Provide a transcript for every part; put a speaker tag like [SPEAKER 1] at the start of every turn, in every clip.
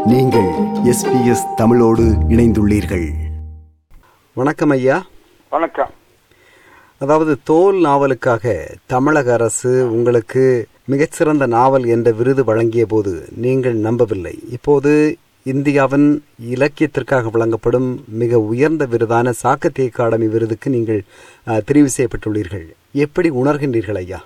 [SPEAKER 1] நீங்கள் எஸ்பிஎஸ் தமிழோடு இணைந்துள்ளீர்கள் வணக்கம் ஐயா
[SPEAKER 2] வணக்கம்
[SPEAKER 1] அதாவது தோல் நாவலுக்காக தமிழக அரசு உங்களுக்கு மிகச்சிறந்த நாவல் என்ற விருது வழங்கிய போது நீங்கள் நம்பவில்லை இப்போது இந்தியாவின் இலக்கியத்திற்காக வழங்கப்படும் மிக உயர்ந்த விருதான சாக்கத்திய அகாடமி விருதுக்கு நீங்கள் அஹ், தெரிவு செய்யப்பட்டுள்ளீர்கள் எப்படி உணர்கின்றீர்கள் ஐயா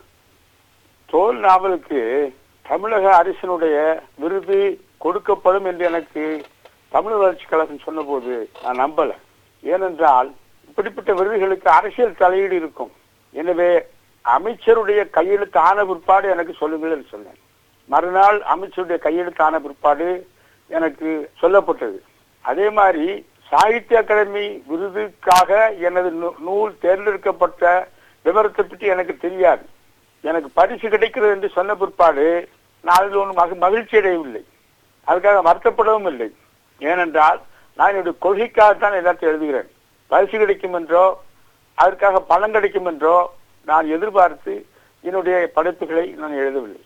[SPEAKER 2] தோல் நாவலுக்கு தமிழக அரசினுடைய விருது கொடுக்கப்படும் என்று எனக்கு தமிழ் வளர்ச்சி கழகம் சொன்னபோது நான் நம்பல ஏனென்றால் இப்படிப்பட்ட விருதுகளுக்கு அரசியல் தலையீடு இருக்கும் எனவே அமைச்சருடைய கையெழுத்து ஆன பிற்பாடு எனக்கு சொல்லுங்கள் என்று சொன்னேன் மறுநாள் அமைச்சருடைய கையெழுத்து ஆன பிற்பாடு எனக்கு சொல்லப்பட்டது அதே மாதிரி சாகித்ய அகாடமி விருதுக்காக எனது நூ- நூல் தேர்ந்தெடுக்கப்பட்ட விவரத்தை பற்றி எனக்கு தெரியாது எனக்கு பரிசு கிடைக்கிறது என்று சொன்ன பிற்பாடு நான் அதில் ஒன்றும் மகி- மகிழ்ச்சி அடையவில்லை அதுக்காக வருத்தப்படவும் இல்லை ஏனென்றால் நான் என்னுடைய கொள்கைக்காகத்தான் எல்லாத்தையும் எழுதுகிறேன் பரிசு கிடைக்கும் என்றோ அதற்காக பணம் கிடைக்கும் என்றோ நான் எதிர்பார்த்து என்னுடைய படைப்புகளை நான் எழுதவில்லை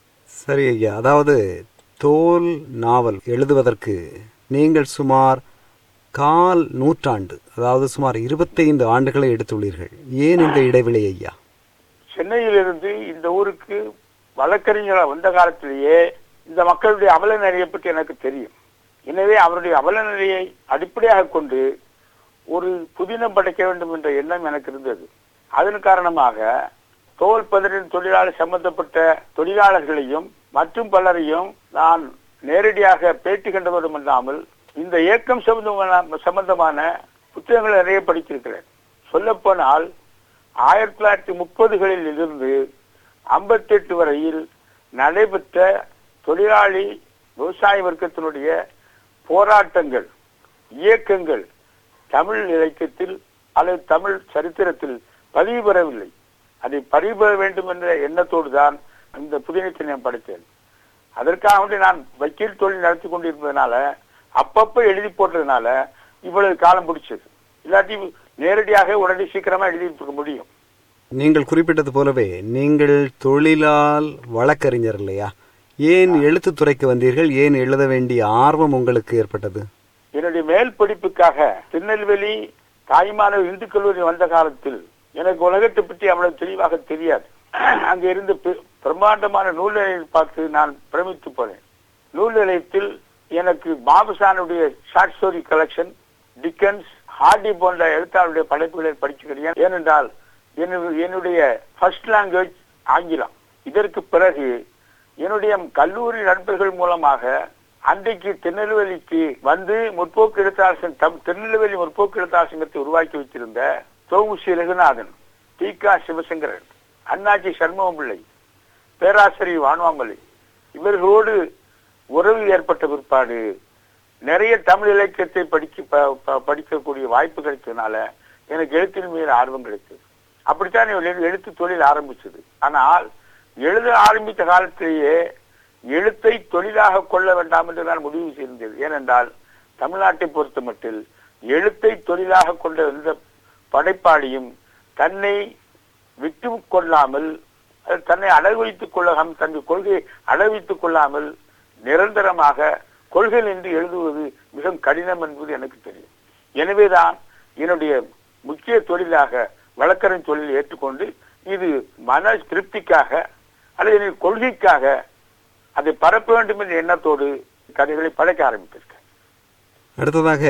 [SPEAKER 1] சரி ஐயா அதாவது தோல் நாவல் எழுதுவதற்கு நீங்கள் சுமார் கால் நூற்றாண்டு அதாவது சுமார் இருபத்தைந்து ஆண்டுகளை எடுத்துள்ளீர்கள் ஏன் இந்த இடைவெளி ஐயா
[SPEAKER 2] சென்னையிலிருந்து இந்த ஊருக்கு வழக்கறிஞர் வந்த காலத்திலேயே இந்த மக்களுடைய அவல நிலையை பற்றி எனக்கு தெரியும் எனவே அவருடைய அவல நிலையை அடிப்படையாக கொண்டு ஒரு புதினம் படைக்க வேண்டும் என்ற எண்ணம் எனக்கு இருந்தது அதன் காரணமாக தோல் பதனின் தொழிலாளர் சம்பந்தப்பட்ட தொழிலாளர்களையும் மற்றும் பலரையும் நான் நேரடியாக பேட்டி கண்டவரும் இல்லாமல் இந்த இயக்கம் சம்பந்தமான சம்பந்தமான புத்தகங்களை நிறைய படித்திருக்கிறேன் சொல்லப்போனால் ஆயிரத்தி தொள்ளாயிரத்தி முப்பதுகளில் இருந்து ஐம்பத்தெட்டு வரையில் நடைபெற்ற தொழிலாளி விவசாய வர்க்கத்தினுடைய போராட்டங்கள் இயக்கங்கள் தமிழ் இலக்கியத்தில் அல்லது தமிழ் சரித்திரத்தில் பதிவு பெறவில்லை அதை பதிவு பெற வேண்டும் என்ற எண்ணத்தோடு தான் இந்த புதினத்தை நான் படித்தேன் அதற்காக வேண்டி நான் வக்கீல் தொழில் நடத்தி கொண்டிருப்பதனால அப்பப்ப எழுதி போட்டதுனால இவ்வளவு காலம் பிடிச்சது இல்லாட்டி நேரடியாக உடனே சீக்கிரமா எழுதிட்டு முடியும்
[SPEAKER 1] நீங்கள் குறிப்பிட்டது போலவே நீங்கள் தொழிலால் வழக்கறிஞர் இல்லையா ஏன் எழுத்துத் துறைக்கு வந்தீர்கள் ஏன் எழுத வேண்டிய ஆர்வம் உங்களுக்கு ஏற்பட்டது
[SPEAKER 2] என்னுடைய மேல் படிப்புக்காக திருநெல்வேலி தாய்மானவர் இந்து கல்லூரி வந்த காலத்தில் எனக்கு உலகத்தை பற்றி அவ்வளவு தெளிவாக தெரியாது அங்க இருந்து பெ- பிரம்மாண்டமான நூல் நிலையை பார்த்து நான் பிரமித்து போனேன் நூல் நிலையத்தில் எனக்கு பாபுசானுடைய short story collection Dickens Hardy போன்ற எழுத்தாளருடைய படைப்புகளை படிச்சுக்கிறேன் ஏனென்றால் என்னுடைய- என்னுடைய ஃபர்ஸ்ட் லாங்குவேஜ் ஆங்கிலம் இதற்கு பிறகு என்னுடைய கல்லூரி நண்பர்கள் மூலமாக அன்றைக்கு திருநெல்வேலிக்கு வந்து முற்போக்கு எழுத்தாளர் சங்க- தம்- திருநெல்வேலி முற்போக்கு எழுத்தாளர் சங்கத்தை உருவாக்கி வைத்திருந்த தோமுசி ரகுநாதன் டி கா சிவசங்கரன் அண்ணாச்சி சண்முகம் பிள்ளை பேராசிரியர் வானுவாமலை இவர்களோடு உறவு ஏற்பட்ட பிற்பாடு நிறைய தமிழ் இலக்கியத்தை படிக்க ப- ப- படிக்கக்கூடிய வாய்ப்பு கிடைத்ததுனால எனக்கு எழுத்தின் மீது ஆர்வம் கிடைத்தது அப்படித்தான் என் எழுத்து தொழில் ஆரம்பிச்சது ஆனால் எழுத ஆரம்பித்த காலத்திலேயே எழுத்தை தொழிலாக கொள்ள வேண்டாம் என்று நான் முடிவு செய்தேன் ஏனென்றால் தமிழ்நாட்டை பொறுத்த மட்டில் எழுத்தை தொழிலாக கொண்ட எந்த படைப்பாளியும் தன்னை விட்டு கொள்ளாமல் அது தன்னை அடகு வைத்துக் கொள்ளாமல் தன் கொள்கையை அடகு வைத்துக் கொள்ளாமல் நிரந்தரமாக கொள்கை நின்று எழுதுவது மிக கடினம் என்பது எனக்கு தெரியும் எனவேதான் என்னுடைய முக்கிய தொழிலாக வழக்கறிஞர் தொழிலை ஏற்றுக்கொண்டு இது மன திருப்திக்காக அல்லது என்னுடைய கொள்கைக்காக அதை பரப்ப வேண்டும் என்ற எண்ணத்தோடு கதைகளை படைக்க ஆரம்பித்திருக்கேன்
[SPEAKER 1] அடுத்ததாக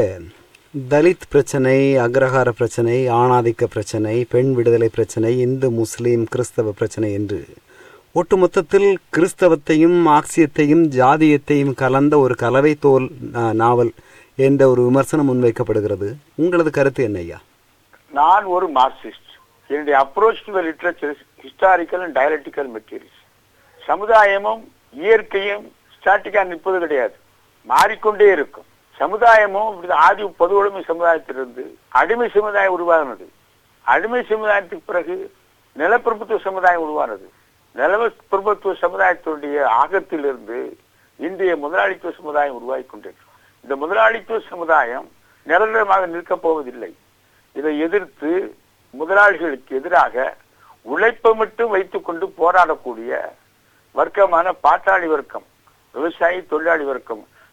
[SPEAKER 1] தலித் பிரச்சனை அக்ரஹார பிரச்சனை ஆணாதிக்க பிரச்சனை பெண் விடுதலை பிரச்சனை இந்து முஸ்லீம் கிறிஸ்தவ பிரச்சனை என்று ஒட்டுமொத்தத்தில் கிறிஸ்தவத்தையும் மார்க்சியத்தையும் ஜாதியத்தையும் கலந்த ஒரு கலவை தோல் நா- நாவல் என்ற ஒரு விமர்சனம் முன்வைக்கப்படுகிறது உங்களது கருத்து என்ன ஐயா
[SPEAKER 2] நான் ஒரு மார்க்சிஸ்ட் என்னுடைய approach to literature historical and dialectical materials சமுதாயமும் இயற்கையும் ஸ்டாட்டிக்கா நிற்பது கிடையாது மாறிக்கொண்டே இருக்கும் சமுதாயமும் இப்படி ஆதி பொதுவுடைமை சமுதாயத்திலிருந்து அடிமை சமுதாயம் உருவாகினது அடிமை சமுதாயத்துக்கு பிறகு நிலப்பிரபுத்துவ சமுதாயம் உருவானது நிலப்பிரபுத்துவ சமுதாயத்தினுடைய ஆகத்திலிருந்து இன்றைய முதலாளித்துவ சமுதாயம் உருவாகி கொண்டிருக்கிறது இந்த முதலாளித்துவ சமுதாயம் நிரந்தரமாக நிற்கப் போவதில்லை இதை எதிர்த்து முதலாளிகளுக்கு எதிராக உழைப்பை மட்டும் வைத்துக்கொண்டு போராடக்கூடிய வர்க்கமான பாட்டாளி வர்க்கம் விவசாயி தொழிலாளி வர்க்கம்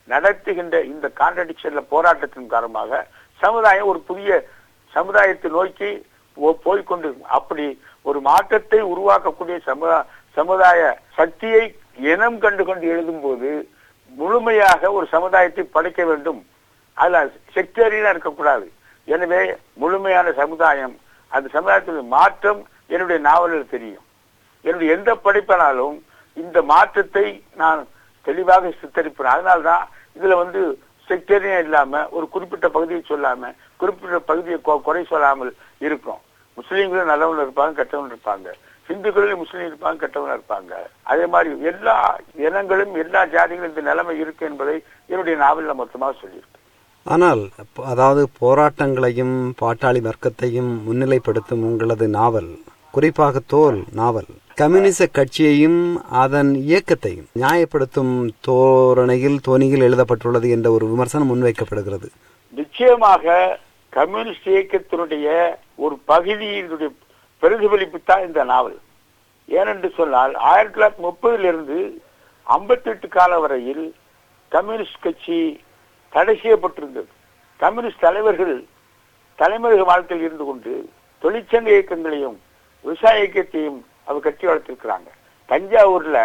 [SPEAKER 2] நடத்துகின்ற இந்த கான்ட்ரடிக்ஷன்ல போராட்டத்தின் காரணமாக சமுதாயம் ஒரு புதிய சமுதாயத்தை நோக்கி போ- போய்க்கொண்டு அப்படி ஒரு மாற்றத்தை உருவாக்கக்கூடிய சமுதா சமுதாய சக்தியை இனம் கண்டு கொண்டு எழுதும்போது முழுமையாக ஒரு சமுதாயத்தை படைக்க வேண்டும் அதுல செக்டேரியனா இருக்கக்கூடாது எனவே முழுமையான சமுதாயம் அந்த சமுதாயத்தின் மாற்றம் என்னுடைய நாவலில் தெரியும் என்னுடைய எந்த படைப்பானாலும் இந்த மாற்றத்தை நான் தெளிவாக சித்தரிப்பேன் அதனால்தான் இதுல வந்து செக்டேரியம் இல்லாம ஒரு குறிப்பிட்ட பகுதியை சொல்லாம குறிப்பிட்ட பகுதியை கொ- குறை சொல்லாமல் இருக்கும் முஸ்லீம்களும் நல்லவங்க இருப்பாங்க கெட்டவங்க இருப்பாங்க இந்துக்களிலும் முஸ்லீம் இருப்பாங்க கெட்டவங்க இருப்பாங்க அதே மாதிரி எல்லா இனங்களும் எல்லா ஜாதிகளும் இந்த நிலைமை இருக்கு என்பதை என்னுடைய நாவலில் மொத்தமாக சொல்லியிருக்கேன்
[SPEAKER 1] ஆனால் ப- அதாவது போராட்டங்களையும் பாட்டாளி வர்க்கத்தையும் முன்னிலைப்படுத்தும் உங்களது நாவல் குறிப்பாக தோல் நாவல் கம்யூனிச கட்சியையும் அதன் இயக்கத்தையும் நியாயப்படுத்தும் தோரணையில் தோனியில் எழுதப்பட்டுள்ளது என்ற ஒரு விமர்சனம் முன்வைக்கப்படுகிறது
[SPEAKER 2] நிச்சயமாக கம்யூனிஸ்ட் இயக்கத்தினுடைய ஒரு பகுதியினுடைய பிரதிபலிப்பு தான் இந்த நாவல் ஏனென்று சொன்னால் ஆயிரத்தி தொள்ளாயிரத்தி முப்பதிலிருந்து ஐம்பத்தி எட்டு கால வரையில் கம்யூனிஸ்ட் கட்சி தடை செய்யப்பட்டிருந்தது கம்யூனிஸ்ட் தலைவர்கள் தலைமுறை வாழ்க்கையில் இருந்து கொண்டு தொழிற்சங்க இயக்கங்களையும் விவசாய இயக்கத்தையும் அவர் கட்சி வளர்த்திருக்கிறாங்க தஞ்சாவூர்ல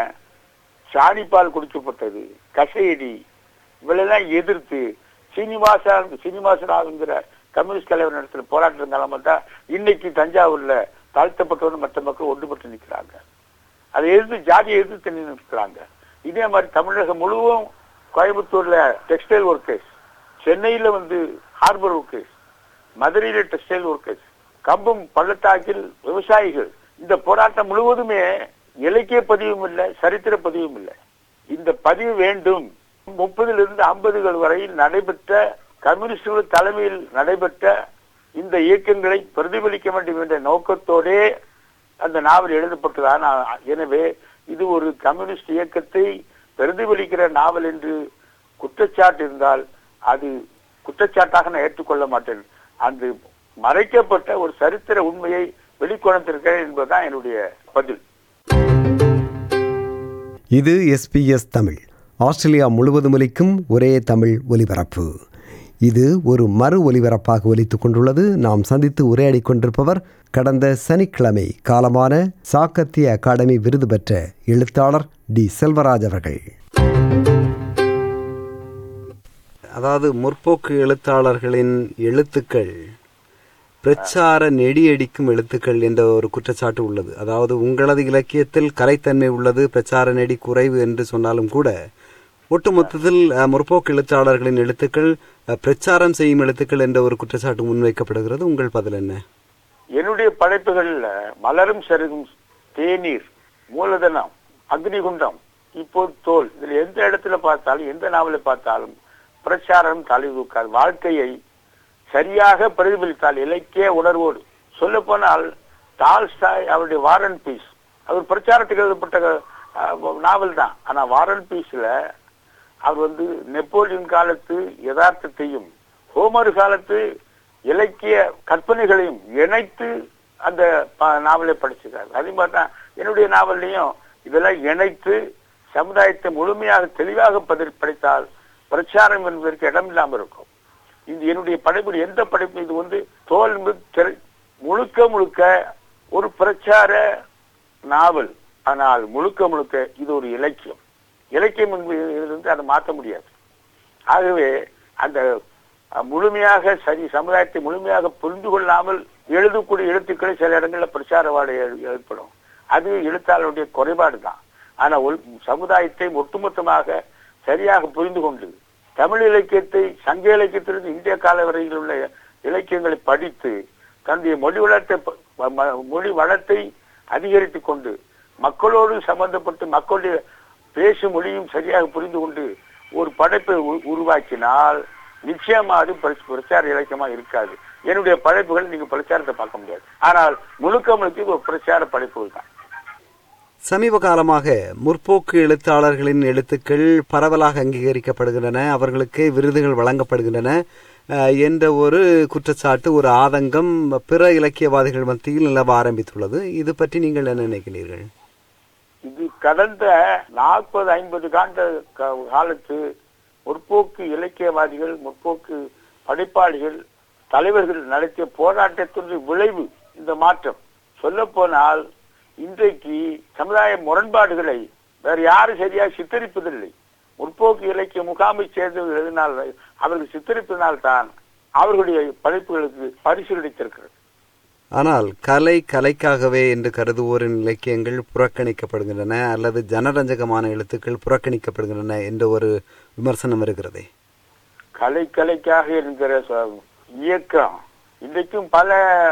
[SPEAKER 2] சாணிப்பால் குடிக்கப்பட்டது கசையடி இவளெல்லாம் எதிர்த்து சீனிவாசா சீனிவாசராவுங்கிற கம்யூனிஸ்ட் தலைவர் நடத்துற போராட்டம் நிலைமை தான் இன்னைக்கு தஞ்சாவூர்ல தாழ்த்தப்பட்டவர்கள் மற்ற மக்கள் ஒன்றுபட்டு நிற்கிறாங்க அதை எதிர்த்து ஜாதியை எதிர்த்து நிற்கிறாங்க இதே மாதிரி தமிழகம் முழுவதும் கோயம்புத்தூர்ல டெக்ஸ்டைல் ஒர்க்கர்ஸ் சென்னையில வந்து ஹார்பர் ஒர்க்கர்ஸ் மதுரையில டெக்ஸ்டைல் ஒர்க்கர்ஸ் கம்பம் பள்ளத்தாக்கில் விவசாயிகள் இந்த போராட்டம் முழுவதுமே இலக்கிய பதிவும் இல்லை சரித்திர பதிவும் இல்லை இந்த பதிவு வேண்டும் முப்பதிலிருந்து ஐம்பதுகள் வரையில் நடைபெற்ற கம்யூனிஸ்டுகள் தலைமையில் நடைபெற்ற இந்த இயக்கங்களை பிரதிபலிக்க வேண்டும் என்ற நோக்கத்தோடே அந்த நாவல் எழுதப்பட்டதான எனவே இது ஒரு கம்யூனிஸ்ட் இயக்கத்தை பிரதிபலிக்கிற நாவல் என்று குற்றச்சாட்டு இருந்தால் அது குற்றச்சாட்டாக நான் ஏற்றுக்கொள்ள மாட்டேன் அந்த மறைக்கப்பட்ட ஒரு சரித்திர உண்மையை வெளிக்கொணர்ந்திருக்கிறேன் என்பதுதான் என்னுடைய பதில்
[SPEAKER 1] இது எஸ்பிஎஸ் தமிழ் ஆஸ்திரேலியா முழுவதும் ஒலிக்கும் ஒரே தமிழ் ஒலிபரப்பு இது ஒரு மறு ஒலிபரப்பாக ஒலித்துக் கொண்டுள்ளது நாம் சந்தித்து உரையாடி கொண்டிருப்பவர் கடந்த சனிக்கிழமை காலமான சாக்கத்திய அகாடமி விருது பெற்ற எழுத்தாளர் டி செல்வராஜ் அவர்கள் அதாவது முற்போக்கு எழுத்தாளர்களின் எழுத்துக்கள் பிரச்சார நெடியடிக்கும் எழுத்துக்கள் என்ற ஒரு குற்றச்சாட்டு உள்ளது அதாவது உங்களது இலக்கியத்தில் கலைத்தன்மை உள்ளது பிரச்சார நெடி குறைவு என்று சொன்னாலும் கூட ஒட்டுமொத்தத்தில் அஹ், முற்போக்கு எழுத்தாளர்களின் எழுத்துக்கள் அஹ், பிரச்சாரம் செய்யும் எழுத்துக்கள் என்ற ஒரு குற்றச்சாட்டு முன்வைக்கப்படுகிறது உங்கள் பதில் என்ன
[SPEAKER 2] என்னுடைய படைப்புகள்ல மலரும் சருகும் தேநீர் மூலதனம் அக்னிகுண்டம் இப்போது தோல் இதுல எந்த இடத்துல பார்த்தாலும் எந்த நாவலை பார்த்தாலும் பிரச்சாரம் தலைதூக்காது வாழ்க்கையை சரியாக பிரதிபலித்தால் இலக்கிய உணர்வோடு சொல்ல போனால் டால்ஸ்டாய் அவருடைய வாரன் பீஸ் அவர் பிரச்சாரத்துக்கு எழுதப்பட்ட அஹ், நாவல் தான் ஆனா வாரன் பீஸ்ல அவர் வந்து நெப்போலியன் காலத்து யதார்த்தத்தையும் ஹோமர் காலத்து இலக்கிய கற்பனைகளையும் இணைத்து அந்த ப- நாவலை படிச்சிருக்காரு அதே மாதிரி தான் என்னுடைய நாவல்லையும் இதெல்லாம் இணைத்து சமுதாயத்தை முழுமையாக தெளிவாக பதில் படித்தால் பிரச்சாரம் என்பதற்கு இடம் இல்லாமல் இருக்கும் இது என்னுடைய படைப்பு எந்த படைப்பு இது வந்து தோல் என்பது திரை- முழுக்க முழுக்க ஒரு பிரச்சார நாவல் ஆனால் முழுக்க முழுக்க இது ஒரு இலக்கியம் இலக்கியம் என்பதிலிருந்து அதை மாற்ற முடியாது ஆகவே அந்த அஹ், முழுமையாக சரி சமுதாயத்தை முழுமையாக புரிந்து கொள்ளாமல் எழுதக்கூடிய எழுத்துக்களை சில இடங்களில் பிரச்சார வாடை ஏ- ஏற்படும் அது எழுத்தாளருடைய குறைபாடு தான் ஆனா ஒரு சமுதாயத்தை ஒட்டுமொத்தமாக சரியாக புரிந்து கொண்டு தமிழ் இலக்கியத்தை சங்க இலக்கியத்திலிருந்து இந்திய கால வரையில் உள்ள இலக்கியங்களை படித்து தன்னுடைய மொழி வளத்தை ப- ம- மொழி வளத்தை அதிகரித்துக் கொண்டு மக்களோடு சம்பந்தப்பட்டு மக்களுடைய பேசும் மொழியும் சரியாக புரிந்து கொண்டு ஒரு படைப்பை உ- உருவாக்கினால் நிச்சயமா அது பிர- பிரச்சார இலக்கியமா இருக்காது என்னுடைய படைப்புகள் நீங்க பிரச்சாரத்தை பார்க்க முடியாது ஆனால் முழுக்க முழுக்க இது ஒரு பிரச்சார படைப்புகள் தான்
[SPEAKER 1] சமீப காலமாக முற்போக்கு எழுத்தாளர்களின் எழுத்துக்கள் பரவலாக அங்கீகரிக்கப்படுகின்றன அவர்களுக்கு விருதுகள் வழங்கப்படுகின்றன அஹ், என்ற ஒரு குற்றச்சாட்டு ஒரு ஆதங்கம் பிற இலக்கியவாதிகள் மத்தியில் நிலவ ஆரம்பித்துள்ளது இது பற்றி நீங்கள் என்ன நினைக்கிறீர்கள்
[SPEAKER 2] இது கடந்த நாற்பது ஐம்பது காண்ட க- காலத்து முற்போக்கு இலக்கியவாதிகள் முற்போக்கு படைப்பாளிகள் தலைவர்கள் நடத்திய போராட்டத்தினுடைய விளைவு இந்த மாற்றம் சொல்ல போனால் இன்றைக்கு சமுதாய முரண்பாடுகளை வேற யாரும் சரியா சித்தரிப்பதில்லை முற்போக்கு இலக்கிய முகாமை சேர்ந்தவர்கள் எழுதினால் அவர்கள் சித்தரிப்பதனால் தான் அவர்களுடைய படைப்புகளுக்கு பரிசு கிடைத்திருக்கிறது
[SPEAKER 1] ஆனால் கலை கலைக்காகவே என்று கருதுவோரின் இலக்கியங்கள் புறக்கணிக்கப்படுகின்றன அல்லது ஜனரஞ்சகமான எழுத்துக்கள் புறக்கணிக்கப்படுகின்றன என்ற ஒரு விமர்சனம் இருக்கிறதே
[SPEAKER 2] கலை கலைக்காக என்கிற சொ- இயக்கம் இன்றைக்கும் பல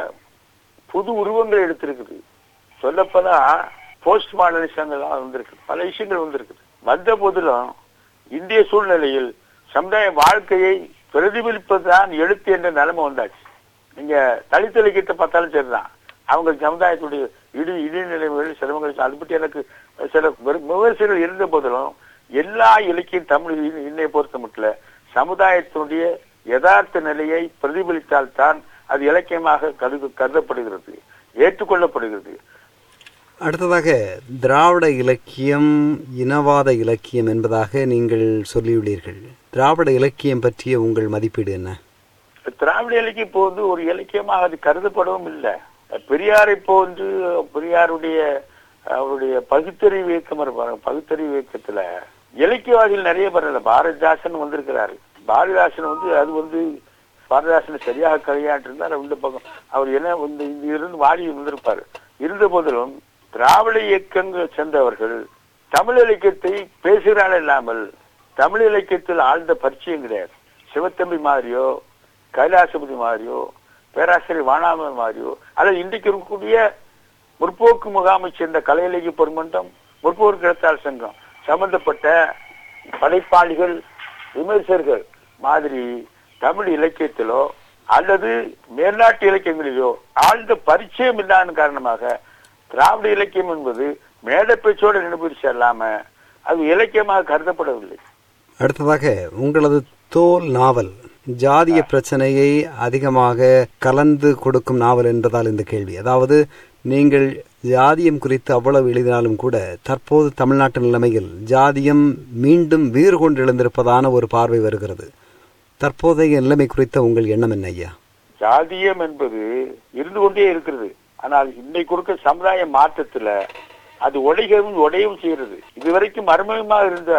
[SPEAKER 2] புது உருவங்கள் எடுத்திருக்குது சொல்லப்போனா போஸ்ட் மாடர்னிசங்கள்லாம் வந்திருக்கு பல விஷயங்கள் வந்திருக்குது வந்த போதிலும் இந்திய சூழ்நிலையில் சமுதாய வாழ்க்கையை பிரதிபலிப்பதுதான் எழுத்து என்ற நிலைமை வந்தாச்சு நீங்க தலித் இலக்கியத்தை பார்த்தாலும் சரிதான் அவங்க சமுதாயத்துடைய இடி இடிநிலைமைகள் சிரமங்கள் அதை பற்றி எனக்கு சில விம- விமர்சனங்கள் இருந்த போதிலும் எல்லா இலக்கியம் தமிழ் இ- இன்னை பொறுத்த மட்டும் சமுதாயத்தினுடைய யதார்த்த நிலையை பிரதிபலித்தால்தான் அது இலக்கியமாக கருது கருதப்படுகிறது ஏற்றுக்கொள்ளப்படுகிறது
[SPEAKER 1] அடுத்ததாக திராவிட இலக்கியம் இனவாத இலக்கியம் என்பதாக நீங்கள் சொல்லியுள்ளீர்கள் திராவிட இலக்கியம் பற்றிய உங்கள் மதிப்பீடு என்ன
[SPEAKER 2] திராவிட இலக்கியம் இப்போ வந்து ஒரு இலக்கியமாக அது கருதப்படவும் இல்லை பெரியாரை போன்று பெரியாருடைய அவருடைய பகுத்தறிவு இயக்கம் இருப்பாங்க பகுத்தறிவு இயக்கத்துல இலக்கியவாதிகள் நிறைய பேர் இல்லை பாரதிதாசன் வந்திருக்கிறாரு பாரதிதாசன் வந்து அது வந்து பாரதிதாசன் சரியாக கையாண்டிருந்தார் இந்த பக்கம் அவர் என்ன வந்து இங்க இருந்து வாடி வந்திருப்பாரு இருந்த போதிலும் திராவிட இயக்கங்கள் சேர்ந்தவர்கள் தமிழ் இலக்கியத்தை பேசுகிறாள் இல்லாமல் தமிழ் இலக்கியத்தில் ஆழ்ந்த பரிச்சயம் கிடையாது சிவத்தம்பி மாதிரியோ கைலாசபதி மாதிரியோ பேராசிரியர் வானாமன் மாதிரியோ அல்லது இன்றைக்கு இருக்கக்கூடிய முற்போக்கு முகாமை சேர்ந்த கலை இலக்கிய பொன்மன்றம் முற்போக்கு எழுத்தாளர் சங்கம் சம்பந்தப்பட்ட படைப்பாளிகள் விமர்சகர்கள் மாதிரி தமிழ் இலக்கியத்திலோ அல்லது மேல்நாட்டு இலக்கியங்களிலோ ஆழ்ந்த பரிச்சயம் இல்லாத காரணமாக திராவிட இலக்கியம் என்பது மேடை பேச்சோடு நினைப்பிச்சு அல்லாம அது இலக்கியமாக கருதப்படவில்லை
[SPEAKER 1] அடுத்ததாக உங்களது தோல் நாவல் ஜாதிய பிரச்சனையை அதிகமாக கலந்து கொடுக்கும் நாவல் என்பதால் இந்த கேள்வி அதாவது நீங்கள் ஜாதியம் குறித்து அவ்வளவு எழுதினாலும் கூட தற்போது தமிழ்நாட்டு நிலைமையில் ஜாதியம் மீண்டும் வீறு கொண்டு எழுந்திருப்பதான ஒரு பார்வை வருகிறது தற்போதைய நிலைமை குறித்த உங்கள் எண்ணம் என்ன ஐயா
[SPEAKER 2] ஜாதியம் என்பது இருந்து கொண்டே இருக்கிறது ஆனால் இன்னைக்கு கொடுக்க சமுதாய மாற்றத்துல அது உடைகவும் உடையும் செய்கிறது இதுவரைக்கும் மர்மமாக இருந்த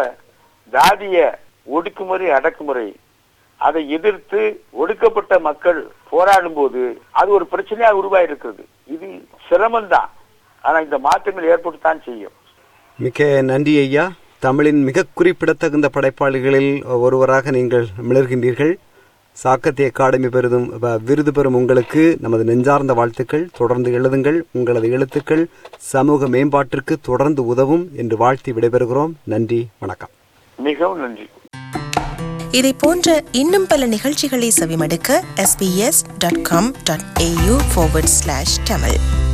[SPEAKER 2] ஜாதிய ஒடுக்குமுறை அடக்குமுறை அதை எதிர்த்து ஒடுக்கப்பட்ட மக்கள் போராடும் போது அது ஒரு பிரச்சனையாக உருவாயிருக்கிறது இது சிரமம்தான் ஆனா இந்த மாற்றங்கள் ஏற்பட்டுத்தான் செய்யும்
[SPEAKER 1] மிக்க நன்றி ஐயா தமிழின் மிக குறிப்பிடத்தகுந்த படைப்பாளிகளில் ஒருவராக நீங்கள் மிளர்கின்றீர்கள் சாக்கத்திய அகாடமி பெறுதும் வ- விருது பெறும் உங்களுக்கு நமது நெஞ்சார்ந்த வாழ்த்துக்கள் தொடர்ந்து எழுதுங்கள் உங்களது எழுத்துக்கள் சமூக மேம்பாட்டிற்கு தொடர்ந்து உதவும் என்று வாழ்த்தி விடைபெறுகிறோம் நன்றி வணக்கம்
[SPEAKER 2] மிகவும் நன்றி
[SPEAKER 3] இதை போன்ற இன்னும் பல நிகழ்ச்சிகளை செவிமடுக்க sbs.com.au forward slash tamil